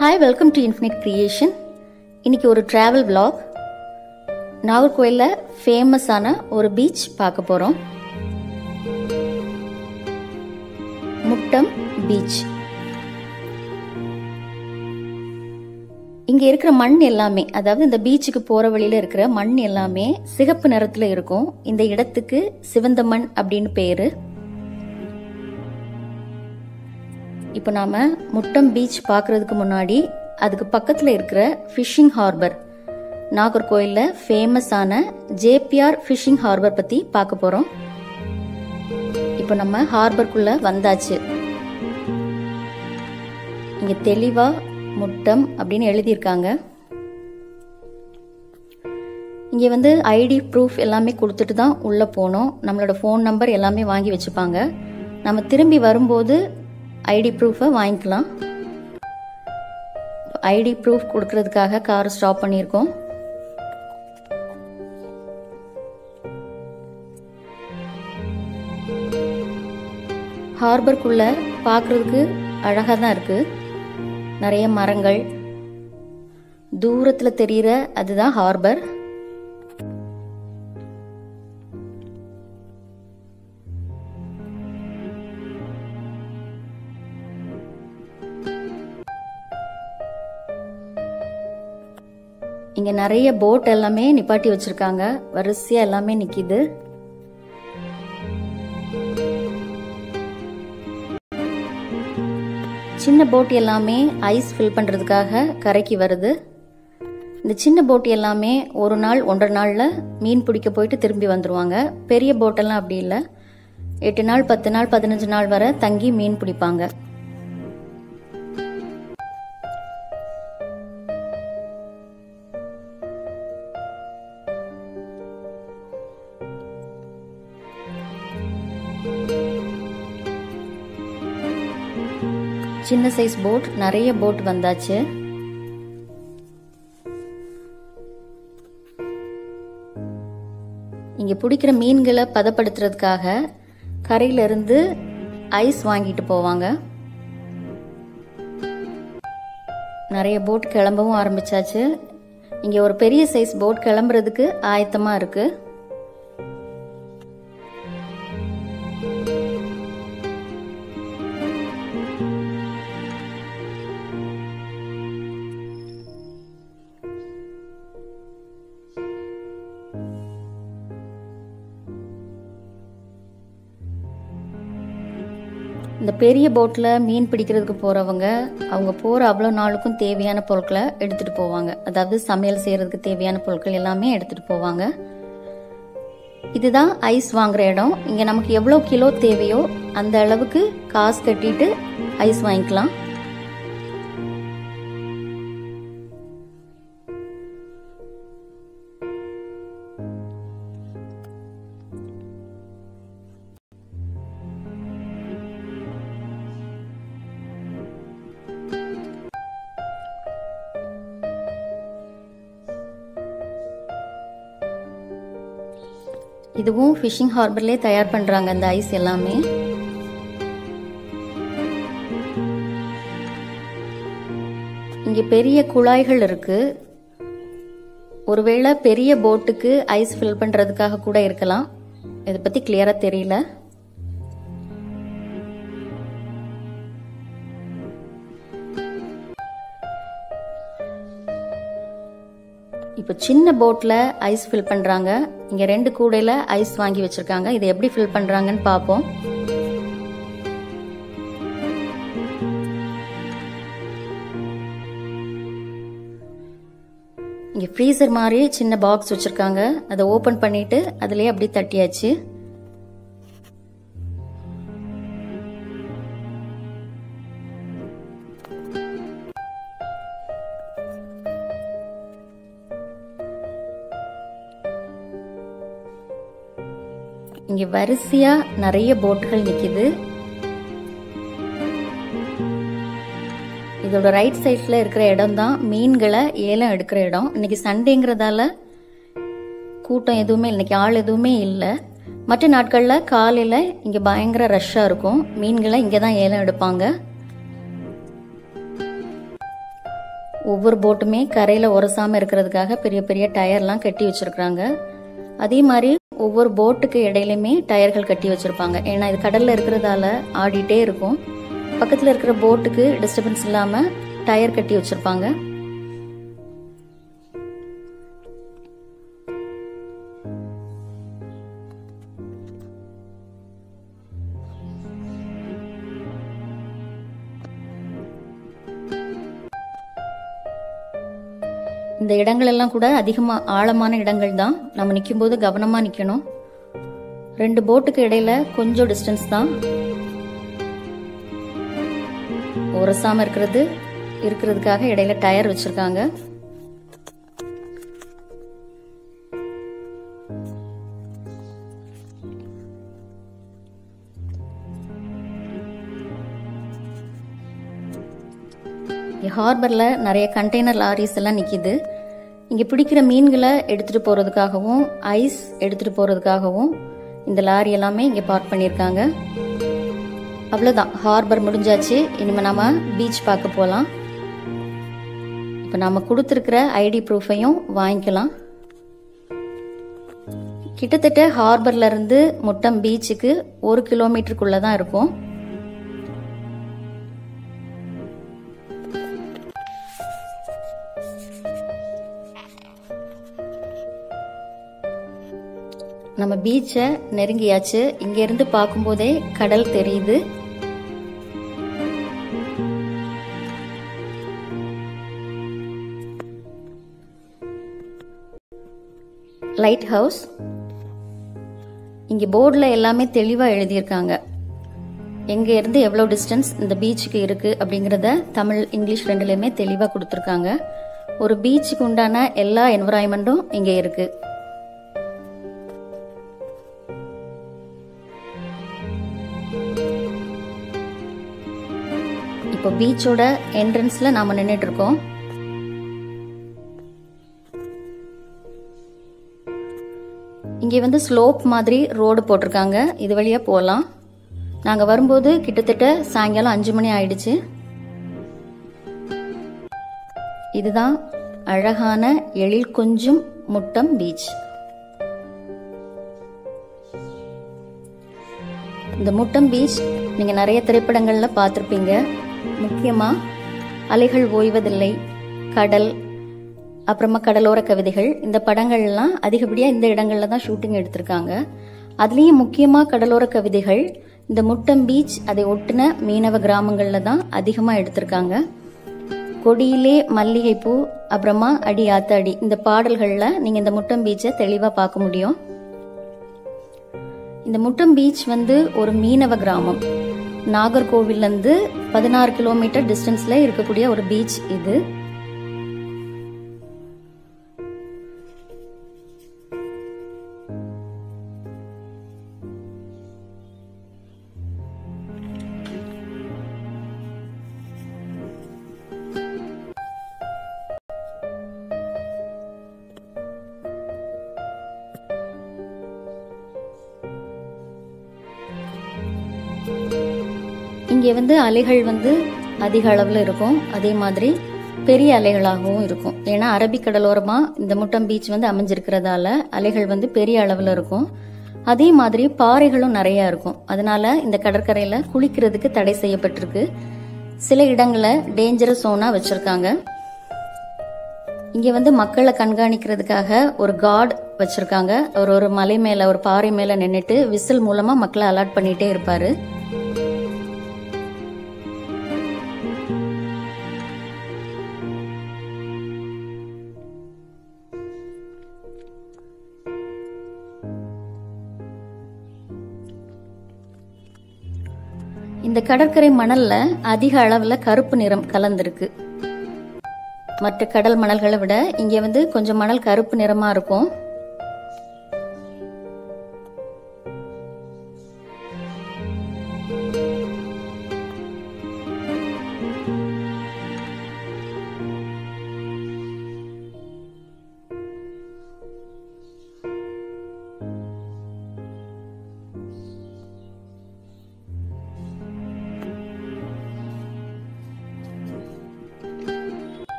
hi welcome to infinite creation இன்னைக்கு ஒரு travel vlog நாகர்கோயிலில் ஃபேமஸான ஒரு பீச் பார்க்க போகிறோம் முட்டம் பீச் இங்கே இருக்கிற மண் எல்லாமே அதாவது இந்த பீச்சுக்கு போகிற வழியில் இருக்கிற மண் எல்லாமே சிகப்பு நிறத்தில் இருக்கும் இந்த இடத்துக்கு சிவந்த மண் அப்படின்னு பேரு இப்போ நாம முட்டம் பீச் பார்க்கறதுக்கு முன்னாடி அதுக்கு பக்கத்தில் இருக்கிற ஃபிஷிங் ஹார்பர் நாகர்கோயிலில் ஃபேமஸான ஜேபிஆர் ஃபிஷிங் ஹார்பர் பற்றி பார்க்க போகிறோம் இப்போ நம்ம ஹார்பருக்குள்ள வந்தாச்சு இங்கே தெளிவாக முட்டம் அப்படின்னு எழுதியிருக்காங்க இங்கே வந்து ஐடி ப்ரூஃப் எல்லாமே கொடுத்துட்டு தான் உள்ளே போனோம் நம்மளோட ஃபோன் நம்பர் எல்லாமே வாங்கி வச்சுப்பாங்க நம்ம திரும்பி வரும்போது ஐடி ப்ரூஃபை வாங்கிக்கலாம் ஐடி ப்ரூஃப் கொடுக்கறதுக்காக கார் ஸ்டாப் பண்ணியிருக்கோம் ஹார்பருக்குள்ள பார்க்கறதுக்கு அழகாக தான் இருக்கு நிறைய மரங்கள் தூரத்தில் தெரிகிற அதுதான் ஹார்பர் இங்க நிறைய போட் எல்லாமே நிப்பாட்டி வச்சிருக்காங்க வரிசையா எல்லாமே நிக்குது சின்ன போட் எல்லாமே ஐஸ் ஃபில் பண்றதுக்காக கரைக்கு வருது இந்த சின்ன போட் எல்லாமே ஒரு நாள் ஒன்றரை நாள்ல மீன் பிடிக்க போயிட்டு திரும்பி வந்துருவாங்க பெரிய போட்டெல்லாம் அப்படி இல்லை எட்டு நாள் பத்து நாள் பதினஞ்சு நாள் வரை தங்கி மீன் பிடிப்பாங்க சின்ன சைஸ் போட் நிறைய போட் வந்தாச்சு இங்க பிடிக்கிற மீன்களை பதப்படுத்துறதுக்காக கரையில இருந்து ஐஸ் வாங்கிட்டு போவாங்க நிறைய போட் கிளம்பவும் ஆரம்பிச்சாச்சு இங்க ஒரு பெரிய சைஸ் போட் கிளம்புறதுக்கு ஆயத்தமா இருக்கு இந்த பெரிய போட்டில் மீன் பிடிக்கிறதுக்கு போகிறவங்க அவங்க போகிற அவ்வளோ நாளுக்கும் தேவையான பொருட்களை எடுத்துகிட்டு போவாங்க அதாவது சமையல் செய்கிறதுக்கு தேவையான பொருட்கள் எல்லாமே எடுத்துகிட்டு போவாங்க இதுதான் ஐஸ் வாங்குற இடம் இங்கே நமக்கு எவ்வளோ கிலோ தேவையோ அந்த அளவுக்கு காசு கட்டிட்டு ஐஸ் வாங்கிக்கலாம் இதுவும் ஃபிஷிங் ஹார்பர்லேயே தயார் பண்ணுறாங்க அந்த ஐஸ் எல்லாமே இங்கே பெரிய குழாய்கள் இருக்கு ஒருவேளை பெரிய போட்டுக்கு ஐஸ் ஃபில் பண்ணுறதுக்காக கூட இருக்கலாம் இதை பற்றி கிளியராக தெரியல இப்போ சின்ன போட்டில் ஐஸ் ஃபில் பண்ணுறாங்க இங்கே ரெண்டு கூடையில் ஐஸ் வாங்கி வச்சுருக்காங்க இதை எப்படி ஃபில் பண்ணுறாங்கன்னு பார்ப்போம் இங்கே ஃப்ரீசர் மாதிரி சின்ன பாக்ஸ் வச்சுருக்காங்க அதை ஓப்பன் பண்ணிட்டு அதுலேயே அப்படியே தட்டியாச்சு இங்க வரிசையா நிறைய போட்டுகள் நிக்குது இதோட ரைட் சைட்ல இருக்கிற இடம் தான் மீன்களை ஏலம் எடுக்கிற இடம் இன்னைக்கு சண்டேங்கிறதால கூட்டம் எதுவுமே இன்னைக்கு ஆள் எதுவுமே இல்லை மற்ற நாட்களில் காலையில் இங்கே பயங்கர ரஷ்ஷாக இருக்கும் மீன்களை இங்கே தான் ஏலம் எடுப்பாங்க ஒவ்வொரு போட்டுமே கரையில் உரசாமல் இருக்கிறதுக்காக பெரிய பெரிய டயர்லாம் கட்டி வச்சிருக்கிறாங்க அதே மாதிரி ஒவ்வொரு போட்டுக்கு இடையிலுமே டயர்கள் கட்டி வச்சிருப்பாங்க ஏன்னா இது கடல்ல இருக்கிறதால ஆடிட்டே இருக்கும் பக்கத்தில் இருக்கிற போட்டுக்கு டிஸ்டர்பன்ஸ் இல்லாமல் டயர் கட்டி வச்சிருப்பாங்க இந்த இடங்கள் எல்லாம் கூட அதிகமா ஆழமான இடங்கள் தான் நம்ம நிக்கும்போது கவனமா நிக்கணும் ரெண்டு போட்டுக்கு இடையில கொஞ்சம் டிஸ்டன்ஸ் தான் உரசாம இருக்கிறது இருக்கிறதுக்காக இடையில டயர் வச்சிருக்காங்க ஹார்பரில் நிறைய கண்டெய்னர் லாரிஸ் எல்லாம் நிற்கிது இங்கே பிடிக்கிற மீன்களை எடுத்துகிட்டு போகிறதுக்காகவும் ஐஸ் எடுத்துகிட்டு போகிறதுக்காகவும் இந்த லாரி எல்லாமே இங்கே பார்க் பண்ணியிருக்காங்க அவ்வளோதான் ஹார்பர் முடிஞ்சாச்சு இனிமேல் நம்ம பீச் பார்க்க போகலாம் இப்போ நம்ம கொடுத்துருக்கிற ஐடி ப்ரூஃபையும் வாங்கிக்கலாம் கிட்டத்தட்ட ஹார்பர்ல இருந்து முட்டம் பீச்சுக்கு ஒரு கிலோமீட்டருக்குள்ள தான் இருக்கும் நம்ம பீச்சை நெருங்கியாச்சு இங்க இருந்து பார்க்கும்போதே கடல் தெரியுது லைட் ஹவுஸ் இங்க போர்டில் எல்லாமே தெளிவா எழுதியிருக்காங்க எங்க இருந்து எவ்வளவு டிஸ்டன்ஸ் இந்த பீச்சுக்கு இருக்கு அப்படிங்கறத தமிழ் இங்கிலீஷ் ரெண்டுலயுமே தெளிவா கொடுத்துருக்காங்க ஒரு பீச்சுக்கு உண்டான எல்லா என்வரான்மெண்ட்டும் இங்க இருக்கு இப்போ பீச்சோட என்ட்ரன்ஸ்ல நாம நின்றுட்டு இருக்கோம் இங்கே வந்து ஸ்லோப் மாதிரி ரோடு போட்டிருக்காங்க இது வழியா போகலாம் நாங்கள் வரும்போது கிட்டத்தட்ட சாயங்காலம் அஞ்சு மணி ஆயிடுச்சு இதுதான் அழகான எழில் கொஞ்சம் முட்டம் பீச் இந்த முட்டம் பீச் நீங்க நிறைய திரைப்படங்கள்ல பார்த்துருப்பீங்க முக்கியமா அலைகள் ஓய்வதில்லை கடல் அப்புறமா கடலோர கவிதைகள் இந்த படங்கள்லாம் அதிகப்படியா இந்த இடங்கள்ல தான் ஷூட்டிங் எடுத்திருக்காங்க அதுலயும் முக்கியமா கடலோர கவிதைகள் இந்த முட்டம் பீச் அதை ஒட்டின மீனவ கிராமங்கள்ல தான் அதிகமா எடுத்திருக்காங்க கொடியிலே மல்லிகைப்பூ அப்புறமா அடி ஆத்தாடி இந்த பாடல்கள்ல நீங்க இந்த முட்டம் பீச்சை தெளிவா பார்க்க முடியும் இந்த முட்டம் பீச் வந்து ஒரு மீனவ கிராமம் நாகர்கோவில்ல இருந்து பதினாறு கிலோமீட்டர் டிஸ்டன்ஸ்ல இருக்கக்கூடிய ஒரு பீச் இது இங்கே வந்து அலைகள் வந்து அதிக அளவில் இருக்கும் அதே மாதிரி பெரிய அலைகளாகவும் இருக்கும் ஏன்னா அரபிக் கடலோரமா இந்த முட்டம் பீச் வந்து அமைஞ்சிருக்கிறதால அலைகள் வந்து பெரிய அளவில் இருக்கும் அதே மாதிரி பாறைகளும் நிறைய இருக்கும் அதனால இந்த கடற்கரையில குளிக்கிறதுக்கு தடை செய்யப்பட்டிருக்கு சில இடங்களை டேஞ்சரஸ் சோனா வச்சிருக்காங்க இங்க வந்து மக்களை கண்காணிக்கிறதுக்காக ஒரு கார்டு வச்சிருக்காங்க அவர் ஒரு மலை மேல ஒரு பாறை மேல நின்னுட்டு விசில் மூலமா மக்களை அலர்ட் பண்ணிட்டே இருப்பாரு இந்த கடற்கரை மணல்ல அதிக அளவுல கருப்பு நிறம் கலந்திருக்கு மற்ற கடல் மணல்களை விட இங்க வந்து கொஞ்சம் மணல் கருப்பு நிறமா இருக்கும்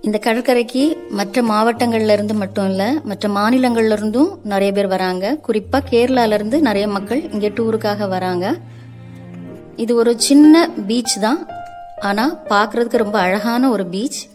இந்த கடற்கரைக்கு மற்ற மாவட்டங்கள்ல இருந்து மட்டும் இல்ல மற்ற மாநிலங்கள்ல இருந்தும் நிறைய பேர் வராங்க குறிப்பா கேரளால இருந்து நிறைய மக்கள் இங்க டூருக்காக வராங்க இது ஒரு சின்ன பீச் தான் ஆனா பார்க்கிறதுக்கு ரொம்ப அழகான ஒரு பீச்